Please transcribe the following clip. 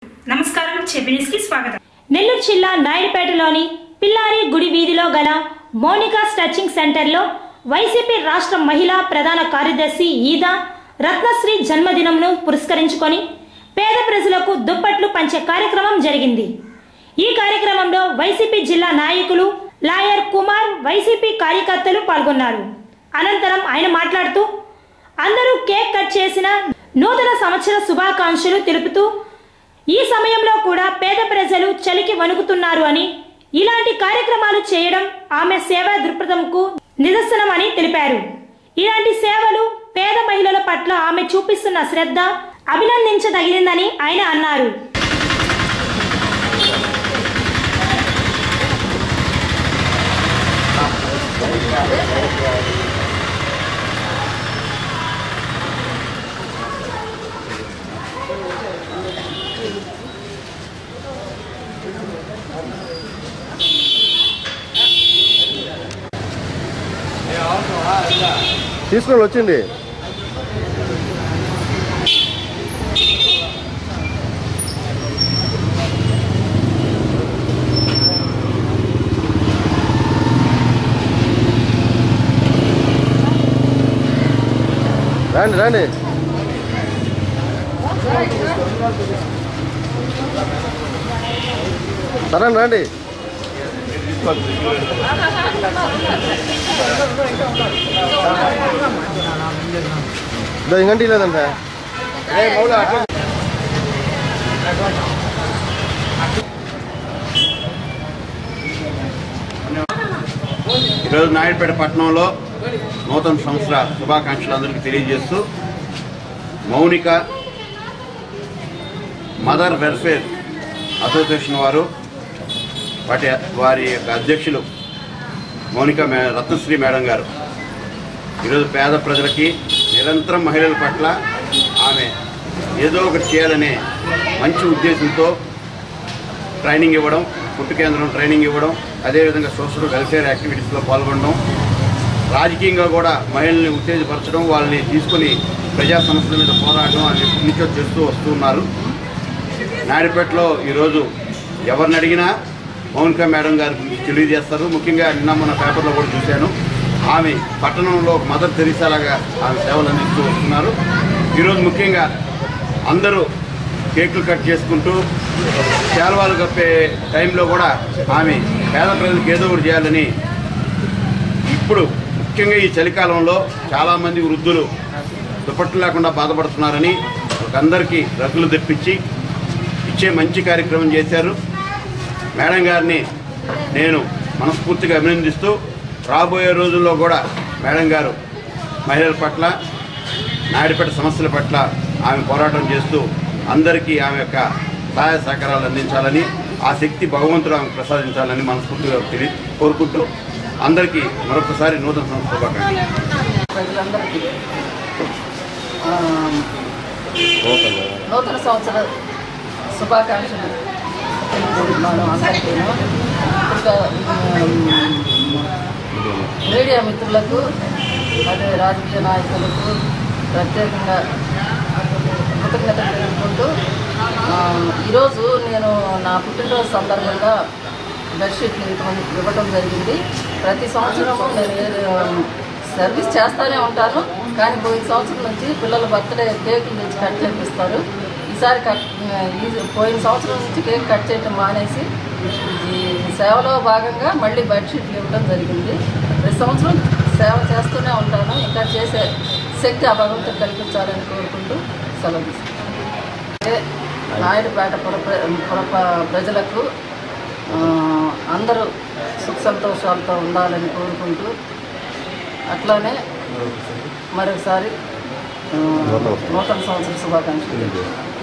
నమస్కారం చెబినిస్ కి స్వాగతం నెల్లూరు జిల్లా నాయుడుపేటలోని పిల్లారి గుడి వీధిలో గల మోనికా స్ట్రెచింగ్ సెంటర్లో వైసీపీ రాష్ట్ర మహిళా ప్రధాన కార్యదర్శి ఈదా రత్నశ్రీ జన్మదినంను పురస్కరించుకొని పేద ప్రజలకు దుప్పట్లు పంచే కార్యక్రమం జరిగింది ఈ కార్యక్రమంలో వైసీపీ జిల్లా నాయకులు లాయర్ కుమార్ వైసీపీ కార్యకర్తలు పాల్గొన్నారు అనంతరం ఆయన మాట్లాడుతూ అందరూ కేక్ కట్ చేసిన నూతన సంవత్సర శుభాకాంక్షలు తెలుపుతూ ఈ సమయంలో కూడా పేద ప్రజలు చలికి వణుకుతున్నారు అని ఇలాంటి కార్యక్రమాలు చేయడం ఆమె సేవా దృక్పథంకు నిదర్శనమని తెలిపారు ఇలాంటి సేవలు పేద మహిళల పట్ల ఆమె చూపిస్తున్న శ్రద్ధ అభినందించదగినదని ఆయన అన్నారు తీసుకొని వచ్చింది రండి రండి సరే రండి ఇదో ఇంకంటి లేదంట ఈరోజు నాయుడుపేట పట్టణంలో నూతన సంవత్సర శుభాకాంక్షలు అందరికీ తెలియజేస్తూ మౌనిక మదర్ వెల్ఫేర్ అసోసియేషన్ వారు వాటి వారి యొక్క అధ్యక్షులు మౌనిక మే రత్నశ్రీ మేడం గారు ఈరోజు పేద ప్రజలకి నిరంతరం మహిళల పట్ల ఆమె ఏదో ఒకటి చేయాలనే మంచి ఉద్దేశంతో ట్రైనింగ్ ఇవ్వడం ఫుడ్ కేంద్రం ట్రైనింగ్ ఇవ్వడం అదేవిధంగా సోషల్ వెల్ఫేర్ యాక్టివిటీస్లో పాల్గొనడం రాజకీయంగా కూడా మహిళల్ని ఉత్తేజపరచడం వాళ్ళని తీసుకొని ప్రజా సమస్యల మీద పోరాటం అని ఎప్పటి నుంచో చేస్తూ వస్తున్నారు నాయుడుపేటలో ఈరోజు ఎవరిని అడిగినా మౌనిక మేడం గారి గురించి తెలియజేస్తారు ముఖ్యంగా నిన్న మన పేపర్లో కూడా చూశాను ఆమె పట్టణంలో ఒక మదర్ తెరిసాలాగా ఆమె సేవలు అందిస్తూ వస్తున్నారు ఈరోజు ముఖ్యంగా అందరూ కేకులు కట్ చేసుకుంటూ శాల్వాలు కప్పే టైంలో కూడా ఆమె పేద ప్రజలకు ఏదో ఒకటి చేయాలని ఇప్పుడు ముఖ్యంగా ఈ చలికాలంలో చాలామంది వృద్ధులు దుప్పట్లు లేకుండా బాధపడుతున్నారని అందరికీ రగ్గులు తెప్పించి ఇచ్చే మంచి కార్యక్రమం చేశారు మేడం గారిని నేను మనస్ఫూర్తిగా అభినందిస్తూ రాబోయే రోజుల్లో కూడా మేడం గారు మహిళల పట్ల నాయుడుపేట సమస్యల పట్ల ఆమె పోరాటం చేస్తూ అందరికీ ఆమె యొక్క సహాయ సహకారాలు అందించాలని ఆ శక్తి భగవంతుడు ఆమె ప్రసాదించాలని మనస్ఫూర్తిగా తెలియ కోరుకుంటూ అందరికీ మరొకసారి నూతన సంస్థ శుభాకాంక్షలు ప్రజలందరికీ ఆ, నూతన సంవత్సర శుభాకాంక్షలు తెలుపుకుంటున్నాను అందరికీ ఇంకా మీడియా మిత్రులకు అదే రాజకీయ నాయకులకు ప్రత్యేకంగా కృతజ్ఞతలు తెలుపుకుంటూ ఆ, ఈరోజు నేను నా పుట్టినరోజు సందర్భంగా బెడ్షీట్లు ఇంతమంది ఇవ్వడం జరిగింది ప్రతి సంవత్సరం నేను ఏ- సర్వీస్ చేస్తూనే ఉంటాను కానీ పోయిన సంవత్సరం నుంచి పిల్లల బర్త్డే కేకులు తెచ్చి కట్ చేపిస్తారు ఈసారి కట్ ఈ పోయిన సంవత్సరం నుంచి కేక్ కట్ చేయటం మానేసి ఈ సేవలో భాగంగా మళ్ళీ బెడ్షీట్లు ఇవ్వడం జరిగింది ప్రతి సంవత్సరం సేవ చేస్తూనే ఉంటాను ఇంకా చేసే శక్తి ఆ భగవంతుడు కల్పించాలని కోరుకుంటూ సెలవు తీసుకుంటాను అలాగే నాయుడుపేట పుర పుర ప్రజలకు ఆ, అందరూ సుఖ సంతోషాలతో ఉండాలని కోరుకుంటూ అట్లానే మరొకసారి ఆ, నూతన సంవత్సర శుభాకాంక్షలు